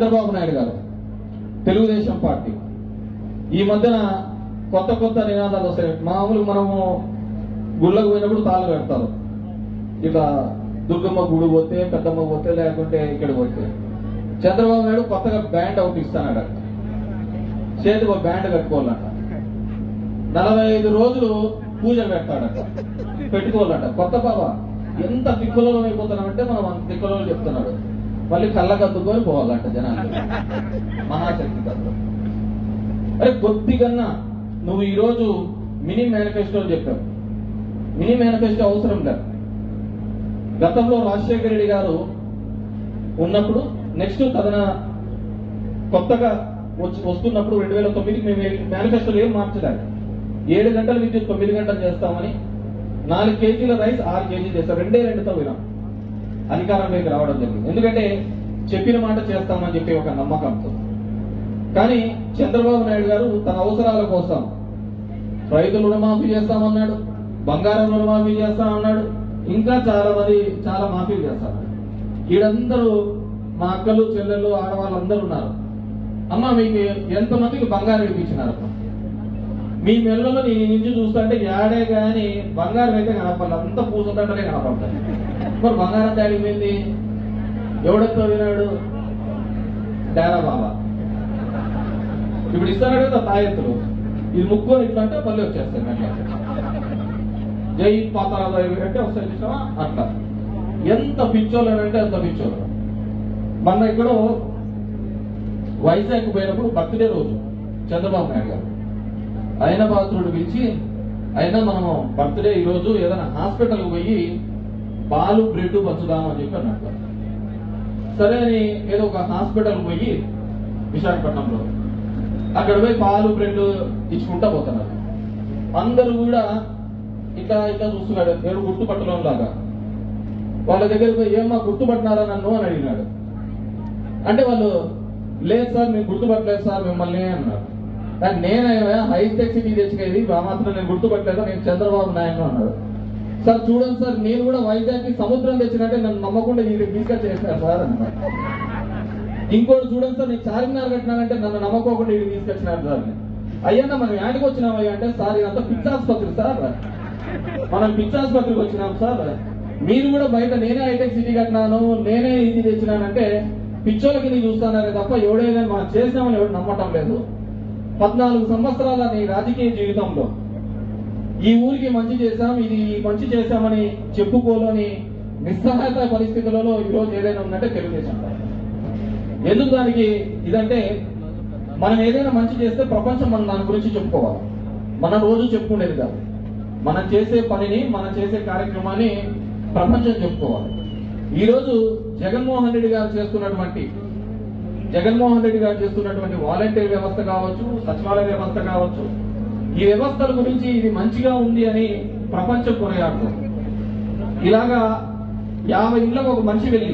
చంద్రబాబు నాయుడు గారు తెలుగుదేశం పార్టీ ఈ మధ్యన కొత్త కొత్త నినాదాలు వస్తాయి మామూలుగా మనము గుళ్ళకు పోయినప్పుడు తాళ్ళు కడతారు ఇక దుర్గమ్మ గుడి పోతే పెద్దమ్మ పోతే లేకుంటే ఇక్కడ పోతే చంద్రబాబు నాయుడు కొత్తగా బ్యాండ్ అవుట్ ఇస్తానట చేతికి ఒక బ్యాండ్ కట్టుకోవాలంట నలభై ఐదు రోజులు పూజ పెడతాడట పెట్టుకోవాలంట కొత్త బాబా ఎంత తిక్కులలో అయిపోతున్నామంటే మనం అంత తిక్కులలో చెప్తున్నాడు మళ్ళీ కళ్ళకద్దుకొని పోవాలంట జనాలు మహాశక్తి తత్వం అరే కొద్దిగన్నా నువ్వు ఈరోజు మినీ మేనిఫెస్టో చెప్పావు మినీ మేనిఫెస్టో అవసరం లేదు గతంలో రాజశేఖర రెడ్డి గారు ఉన్నప్పుడు నెక్స్ట్ తదన కొత్తగా వచ్చి వస్తున్నప్పుడు రెండు వేల తొమ్మిదికి మేము మేనిఫెస్టోలో ఏం మార్చలేదు ఏడు గంటల విద్యుత్ తొమ్మిది గంటలు చేస్తామని నాలుగు కేజీల రైస్ ఆరు కేజీలు చేస్తాం రెండే రెండుతో వినాం అధికారంలోకి రావడం జరిగింది ఎందుకంటే చెప్పిన మాట చేస్తామని చెప్పి ఒక నమ్మకంతో కానీ చంద్రబాబు నాయుడు గారు తన అవసరాల కోసం రైతులు రుణమాఫీ చేస్తామన్నాడు బంగారం రుణమాఫీ చేస్తామన్నాడు ఇంకా చాలా మంది చాలా మాఫీలు చేస్తారు వీడందరూ మా అక్కలు చెల్లెళ్ళు ఆడవాళ్ళందరూ ఉన్నారు అమ్మ మీకు ఎంతమందికి బంగారం ఇప్పించినారు అమ్మ? మీ మెల్లలో నీ నుంచి చూస్తుంటే యాడే గాని బంగారం అయితే కనపడాలి అంతా పూసుంటే కనపడతాయి మరి బంగారం తేలిపోయింది ఎవడెత్తో వినాడు డేరా బాబా ఇప్పుడు ఇస్తాడు కదా తాయెత్తులు ఇది ముక్కొని ఇట్లా అంటే మళ్ళీ వచ్చేస్తాయి మెట్ల జై పాతాళ అంటే వస్తాయి చూసావా అట్లా ఎంత పిచ్చోళ్ళు అంటే అంత పిచ్చోళ్ళు మొన్న ఇక్కడ వైజాగ్ పోయినప్పుడు బర్త్డే రోజు చంద్రబాబు నాయుడు గారు అయిన పాత్రుడు పిలిచి అయినా మనము బర్త్డే ఈ రోజు ఏదైనా హాస్పిటల్కి పోయి పాలు బ్రెడ్ పంచుదామని చెప్పి అన్నట్టు సరే అని ఏదో ఒక హాస్పిటల్ పోయి విశాఖపట్నంలో అక్కడ పోయి పాలు బ్రెడ్ ఇచ్చుకుంటా పోతున్నారు అందరూ కూడా ఇట్లా ఇట్లా చూస్తున్నాడు నేను గుర్తుపట్టడం లాగా వాళ్ళ దగ్గరికి పోయి ఏమ్మా గుర్తుపట్టినారా నన్ను అని అడిగినాడు అంటే వాళ్ళు లేదు సార్ మేము గుర్తుపట్టలేదు సార్ మిమ్మల్ని అన్నారు కానీ నేనేమో హైటెక్ సిటీ తెచ్చుకేది ఆ మాత్రం నేను గుర్తుపట్టలేదు నేను చంద్రబాబు నాయుడు అన్నాడు సార్ చూడండి సార్ నేను కూడా వైజాగ్ కి సముద్రం తెచ్చినట్టే నన్ను నమ్మకుండా ఇది తీసుకొచ్చి చేసినారు సార్ అన్నారు ఇంకోటి చూడండి సార్ నేను చార్మినార్ కట్టినానంటే నన్ను నమ్మకోకుండా ఇది తీసుకొచ్చినారు సార్ అయ్యన్న మనం యాడికి వచ్చినామయ్యా అంటే సార్ ఇదంతా పిచ్చాసుపత్రి సార్ మనం పిచ్చాసుపత్రికి వచ్చినాం సార్ మీరు కూడా బయట నేనే హైటెక్ సిటీ కట్టినాను నేనే ఇది తెచ్చినానంటే పిచ్చోళ్ళకి నీ చూస్తానరే తప్ప ఎవడైనా మనం చేసినామని ఎవడు నమ్మటం లేదు పద్నాలుగు సంవత్సరాల నీ రాజకీయ జీవితంలో ఈ ఊరికి మంచి చేశాం ఇది మంచి చేశామని చెప్పుకోలేని నిస్సహాయత పరిస్థితులలో ఈ రోజు ఏదైనా ఉందంటే తెలుగుదేశం పార్టీ. ఎందుకు దానికి ఇదంటే మనం ఏదైనా మంచి చేస్తే ప్రపంచం మన దాని గురించి చెప్పుకోవాలి మనం రోజు చెప్పుకునేది కాదు మనం చేసే పనిని మనం చేసే కార్యక్రమాన్ని ప్రపంచం చెప్పుకోవాలి ఈ రోజు జగన్మోహన్ రెడ్డి గారు చేస్తున్నటువంటి జగన్మోహన్ రెడ్డి గారు చేస్తున్నటువంటి వాలంటీర్ వ్యవస్థ కావచ్చు సచివాలయ వ్యవస్థ కావచ్చు ఈ వ్యవస్థల గురించి ఇది మంచిగా ఉంది అని ప్రపంచం కొనయాడుతుంది ఇలాగా యాభై ఇళ్లకు ఒక మనిషి వెళ్ళి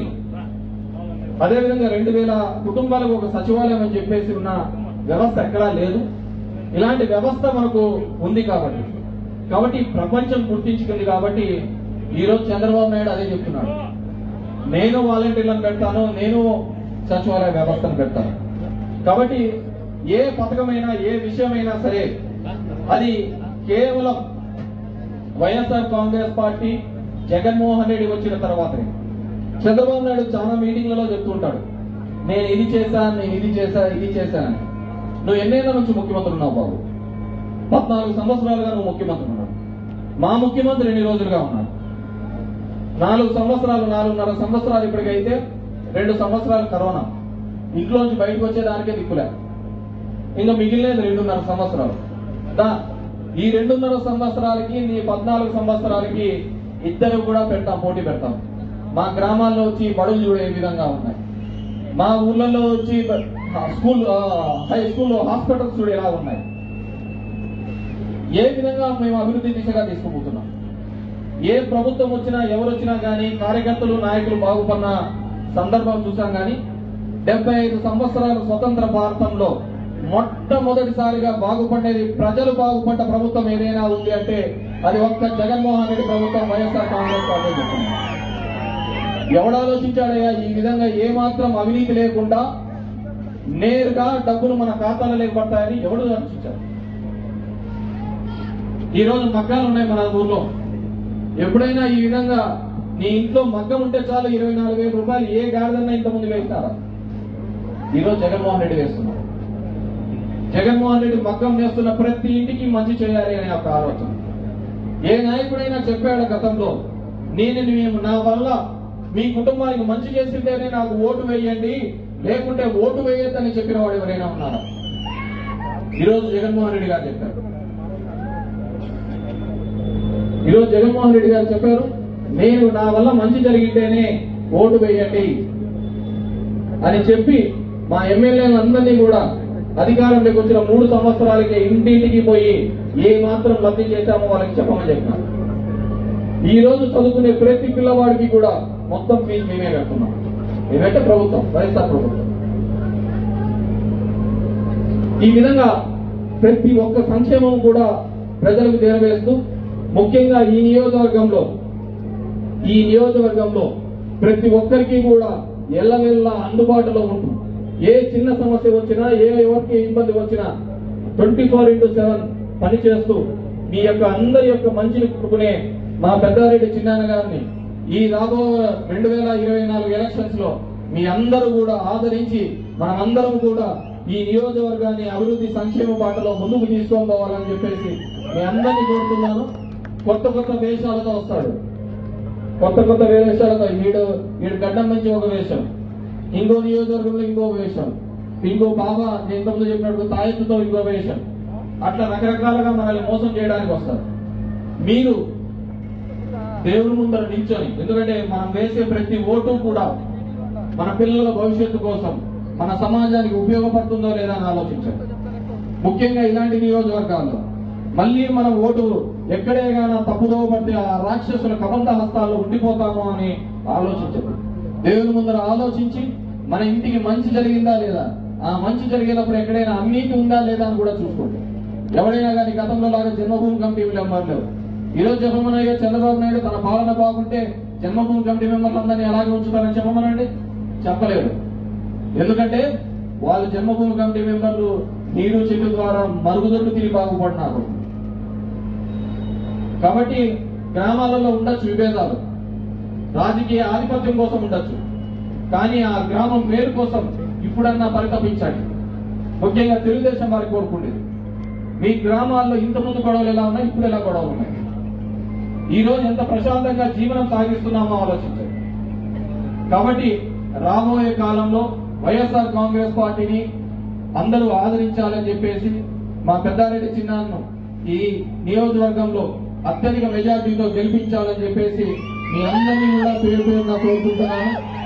అదేవిధంగా రెండు వేల కుటుంబాలకు ఒక సచివాలయం అని చెప్పేసి ఉన్న వ్యవస్థ ఎక్కడా లేదు ఇలాంటి వ్యవస్థ మనకు ఉంది కాబట్టి కాబట్టి ప్రపంచం గుర్తించుకుంది కాబట్టి ఈ రోజు చంద్రబాబు నాయుడు అదే చెప్తున్నాడు నేను వాలంటీర్లను పెడతాను నేను సచివాలయ వ్యవస్థను పెడతాను కాబట్టి ఏ పథకమైనా ఏ విషయమైనా సరే అది కేవలం వైఎస్ఆర్ కాంగ్రెస్ పార్టీ జగన్మోహన్ రెడ్డి వచ్చిన తర్వాతనే చంద్రబాబు నాయుడు చాలా మీటింగ్లలో చెప్తుంటాడు నేను ఇది చేశాను నేను ఇది చేశా ఇది చేశానని నువ్వు ఎన్నేళ్ల నుంచి ముఖ్యమంత్రి ఉన్నావు బాబు పద్నాలుగు సంవత్సరాలుగా నువ్వు ముఖ్యమంత్రి ఉన్నావు మా ముఖ్యమంత్రి ఎన్ని రోజులుగా ఉన్నాడు నాలుగు సంవత్సరాలు నాలుగున్నర సంవత్సరాలు ఇప్పటికైతే రెండు సంవత్సరాలు కరోనా ఇంట్లోంచి బయటకు వచ్చేదానికే దిక్కులే ఇంకా మిగిలినది రెండున్నర సంవత్సరాలు దా ఈ రెండున్నర సంవత్సరాలకి నీ పద్నాలుగు సంవత్సరాలకి ఇద్దరు కూడా పెడతాం పోటీ పెడతాం మా గ్రామాల్లో వచ్చి బడులు చూడే విధంగా ఉన్నాయి మా ఊర్లలో వచ్చి బ- స్కూల్ ఆ, హై స్కూల్ హాస్పిటల్స్ చూడే ఎలా ఉన్నాయి ఏ విధంగా మేము అభివృద్ధి దిశగా తీసుకుపోతున్నాం ఏ ప్రభుత్వం వచ్చినా ఎవరు వచ్చినా కానీ కార్యకర్తలు నాయకులు బాగుపడిన సందర్భం చూసాం కానీ డెబ్బై ఐదు సంవత్సరాల స్వతంత్ర భారతంలో మొట్టమొదటిసారిగా బాగుపడేది ప్రజలు బాగుపడ్డ ప్రభుత్వం ఏదైనా ఉంది అంటే అది ఒక్క జగన్మోహన్ రెడ్డి ప్రభుత్వం వైఎస్ఆర్ కాంగ్రెస్ పార్టీ చెప్తుంది ఎవడు ఆలోచించాడయ్యా ఈ విధంగా ఏ మాత్రం అవినీతి లేకుండా నేరుగా డబ్బులు మన ఖాతాలో లేకపోతాయని ఎవడు ఆలోచించారు ఈ రోజు మగ్గాలు ఉన్నాయి మన ఊర్లో ఎప్పుడైనా ఈ విధంగా నీ ఇంట్లో మగ్గం ఉంటే చాలు ఇరవై నాలుగు వేల రూపాయలు ఏ గాడిదన్నా ఇంతకుముందు వేస్తారా ఈ రోజు జగన్మోహన్ రెడ్డి వేస్తున్నారు జగన్మోహన్ రెడ్డి మగ్గం వేస్తున్న ప్రతి ఇంటికి మంచి చేయాలి అనే ఒక ఆలోచన ఏ నాయకుడైనా చెప్పాడు గతంలో నేను మేము నా వల్ల మీ కుటుంబానికి మంచి చేసింటేనే నాకు ఓటు వేయండి లేకుంటే ఓటు వేయొద్దని చెప్పిన వాడు ఎవరైనా ఉన్నారా ఈరోజు జగన్మోహన్ రెడ్డి గారు చెప్పారు ఈరోజు జగన్మోహన్ రెడ్డి గారు చెప్పారు నేను నా వల్ల మంచి జరిగితేనే ఓటు వేయండి అని చెప్పి మా ఎమ్మెల్యేలందరినీ కూడా అధికారంలోకి వచ్చిన మూడు సంవత్సరాలకి ఇంటింటికి పోయి ఏ మాత్రం లబ్ధి చేశామో వాళ్ళకి చెప్పమని చెప్పినారు ఈ రోజు చదువుకునే ప్రతి పిల్లవాడికి కూడా మొత్తం ఫీజు మేమే కడుతున్నాం మేమంటే ప్రభుత్వం వైఎస్ఆర్ ప్రభుత్వం ఈ విధంగా ప్రతి ఒక్క సంక్షేమం కూడా ప్రజలకు చేరవేస్తూ ముఖ్యంగా ఈ నియోజకవర్గంలో ఈ నియోజకవర్గంలో ప్రతి ఒక్కరికి కూడా ఎల్లవెల్ల అందుబాటులో ఉంటూ ఏ చిన్న సమస్య వచ్చినా ఏ ఎవరికి ఇబ్బంది వచ్చినా ట్వంటీ ఫోర్ ఇంటూ సెవెన్ పనిచేస్తూ మీ యొక్క అందరి యొక్క మంచిని కోరుకునే మా పెద్దారెడ్డి చిన్నాన్న గారిని ఈ రాబో రెండు వేల ఇరవై నాలుగు ఎలక్షన్స్ లో మీ అందరూ కూడా ఆదరించి మనమందరం కూడా ఈ నియోజకవర్గాన్ని అభివృద్ధి సంక్షేమ బాటలో ముందుకు తీసుకొని పోవాలని చెప్పేసి మీ అందరినీ కోరుతున్నాను కొత్త కొత్త వేషాలతో వస్తాడు కొత్త కొత్త వేషాలతో వీడు వీడు గడ్డం నుంచి ఒక వేషం ఇంకో నియోజకవర్గంలో ఇంకో వేషం ఇంకో బాబా నేను ఇంతకుముందు చెప్పినట్టు తాయెత్తుతో ఇంకో వేషం అట్లా రకరకాలుగా మనల్ని మోసం చేయడానికి వస్తారు మీరు దేవుని ముందర నిల్చొని ఎందుకంటే మనం వేసే ప్రతి ఓటు కూడా మన పిల్లల భవిష్యత్తు కోసం మన సమాజానికి ఉపయోగపడుతుందో లేదా అని ఆలోచించండి ముఖ్యంగా ఇలాంటి నియోజకవర్గాల్లో మళ్ళీ మనం ఓటు ఎక్కడే గాన తప్పుదో పడితే ఆ రాక్షసుల కబంధ హస్తాల్లో ఉండిపోతామో అని ఆలోచించండి దేవుని ముందర ఆలోచించి మన ఇంటికి మంచి జరిగిందా లేదా ఆ మంచి జరిగేటప్పుడు ఎక్కడైనా అవినీతి ఉందా లేదా అని కూడా చూసుకోండి ఎవడైనా కానీ గతంలో లాగా జన్మభూమి కమిటీ మెంబర్లు ఈ రోజు చెప్పమని చంద్రబాబు నాయుడు తన పాలన బాగుంటే జన్మభూమి కమిటీ మెంబర్లు అందరినీ అలాగే ఉంచుతారని చెప్పమనండి చెప్పలేడు ఎందుకంటే వాళ్ళు జన్మభూమి కమిటీ మెంబర్లు నీరు చెట్టు ద్వారా మరుగుదొడ్డు తిరిగి బాగుపడినారు కాబట్టి గ్రామాలలో ఉండొచ్చు విభేదాలు రాజకీయ ఆధిపత్యం కోసం ఉండొచ్చు కానీ ఆ గ్రామం మేలు కోసం ఇప్పుడన్నా పరితపించండి ముఖ్యంగా తెలుగుదేశం వారికి కోరుకుండేది మీ గ్రామాల్లో ఇంతకుముందు గొడవలు ఎలా ఉన్నాయి ఇప్పుడు ఎలా గొడవలు ఉన్నాయి ఈ రోజు ఎంత ప్రశాంతంగా జీవనం సాగిస్తున్నామో ఆలోచించండి కాబట్టి రాబోయే కాలంలో వైఎస్ఆర్ కాంగ్రెస్ పార్టీని అందరూ ఆదరించాలని చెప్పేసి మా పెద్దారెడ్డి చిన్నాను ఈ నియోజకవర్గంలో అత్యధిక మెజార్టీతో గెలిపించాలని చెప్పేసి మీ అందరినీ కూడా పేరు పేరున కోరుకుంటున్నాను